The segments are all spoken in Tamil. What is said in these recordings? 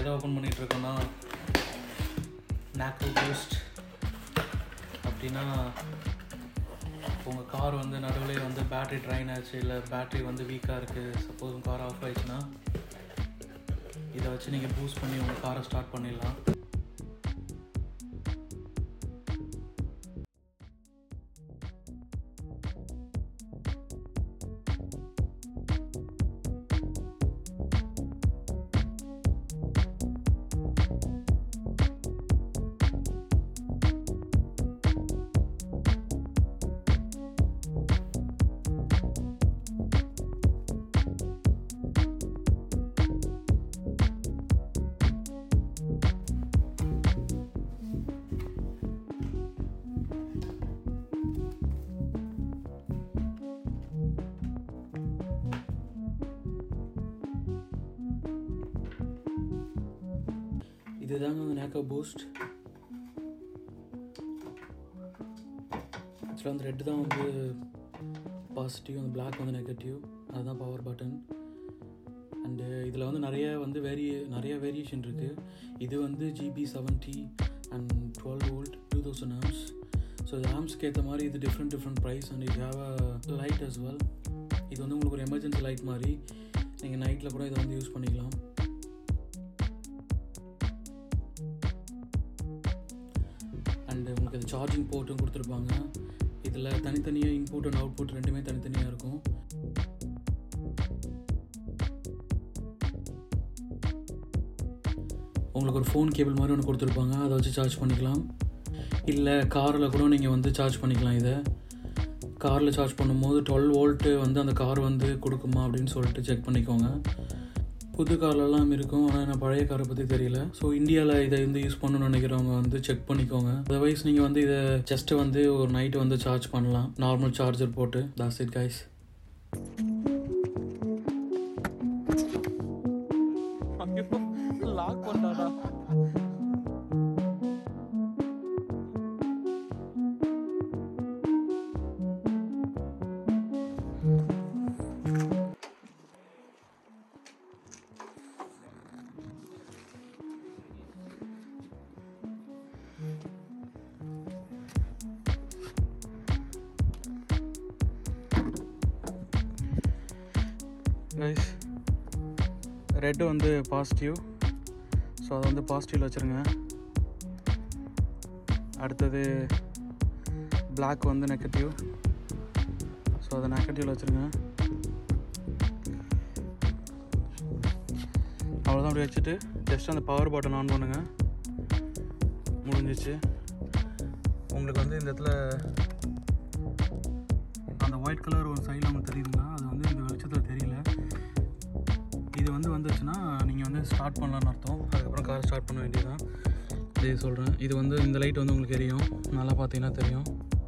எதை ஓப்பன் பண்ணிகிட்டு இருக்கோன்னா நாக்கோ பூஸ்ட் அப்படின்னா உங்கள் கார் வந்து நடுவில் வந்து பேட்ரி ட்ரைன் ஆச்சு இல்லை பேட்ரி வந்து வீக்காக இருக்குது சப்போஸ் உங்கள் கார் ஆஃப் ஆயிடுச்சுன்னா இதை வச்சு நீங்கள் பூஸ்ட் பண்ணி உங்கள் காரை ஸ்டார்ட் பண்ணிடலாம் இதுதாங்க அந்த நேக்கோ பூஸ்ட் ஆக்சுவலாக அந்த ரெட்டு தான் வந்து பாசிட்டிவ் அந்த பிளாக் வந்து நெகட்டிவ் அதுதான் பவர் பட்டன் அண்டு இதில் வந்து நிறைய வந்து வேரி நிறைய வேரியேஷன் இருக்குது இது வந்து GB seventy and twelve volt two thousand amps so இது ஆம்ஸ்க்கு ஏற்ற மாதிரி இது டிஃப்ரெண்ட் டிஃப்ரெண்ட் ப்ரைஸ் அண்ட் இது have a light as well இது வந்து உங்களுக்கு ஒரு எமர்ஜென்சி லைட் மாதிரி நீங்கள் நைட்டில் கூட இதை வந்து யூஸ் பண்ணிக்கலாம் அண்டு உங்களுக்கு இது சார்ஜிங் போர்ட்டும் கொடுத்துருப்பாங்க இதில் தனித்தனியாக இன்புட் அண்ட் அவுட்புட் ரெண்டுமே தனித்தனியாக இருக்கும் உங்களுக்கு ஒரு ஃபோன் கேபிள் மாதிரி ஒன்று கொடுத்துருப்பாங்க அதை வச்சு சார்ஜ் பண்ணிக்கலாம் இல்லை காரில் கூட நீங்கள் வந்து சார்ஜ் பண்ணிக்கலாம் இதை காரில் சார்ஜ் பண்ணும்போது டுவெல் வோல்ட்டு வந்து அந்த கார் வந்து கொடுக்குமா அப்படின்னு சொல்லிட்டு செக் பண்ணிக்கோங்க புது கார்லலாம் இருக்கும் ஆனால் எனக்கு பழைய காரை பற்றி தெரியல ஸோ இந்தியாவில் இதை வந்து யூஸ் பண்ணணும்னு நினைக்கிறவங்க வந்து செக் பண்ணிக்கோங்க அதர்வைஸ் நீங்கள் வந்து இதை ஜஸ்ட்டு வந்து ஒரு நைட்டு வந்து சார்ஜ் பண்ணலாம் நார்மல் சார்ஜர் போட்டு தாஸ் இட் கைஸ் லாக் பண்ணாடா கைஸ் ரெட்டு வந்து பாசிட்டிவ் ஸோ அதை வந்து பாசிட்டிவில் வச்சுருங்க அடுத்தது Black வந்து நெகட்டிவ் ஸோ அதை நெகட்டிவில் வச்சுருங்க அவ்வளோதான் அப்படி வச்சுட்டு ஜஸ்ட் அந்த பவர் பட்டன் ஆன் பண்ணுங்கள் முடிஞ்சிச்சு உங்களுக்கு வந்து இந்த இடத்துல அந்த ஒயிட் கலர் ஒரு சைடில் உங்களுக்கு தெரியுதுங்களா அது வந்து இந்த வெளிச்சத்தில் தெரியல இது வந்து வந்துச்சுன்னா நீங்கள் வந்து ஸ்டார்ட் பண்ணலான்னு அர்த்தம் அதுக்கப்புறம் கார் ஸ்டார்ட் பண்ண வேண்டியதுதான் இது சொல்கிறேன் இது வந்து இந்த லைட் வந்து உங்களுக்கு எரியும் நல்லா பார்த்தீங்கன்னா தெரியும்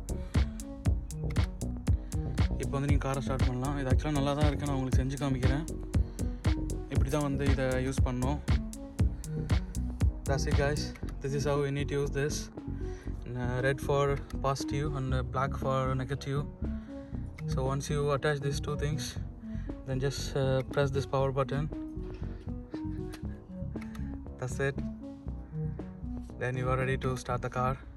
இப்போ வந்து நீங்கள் காரை ஸ்டார்ட் பண்ணலாம் இது ஆக்சுவலாக நல்லா தான் இருக்குது நான் உங்களுக்கு செஞ்சு காமிக்கிறேன் இப்படி தான் வந்து இதை யூஸ் பண்ணோம் That's it guys. This is how we need to use this. And, uh, red for positive and uh, black for negative. So once you attach these two things, then just uh, press this power button. That's it. Then you are ready to start the car.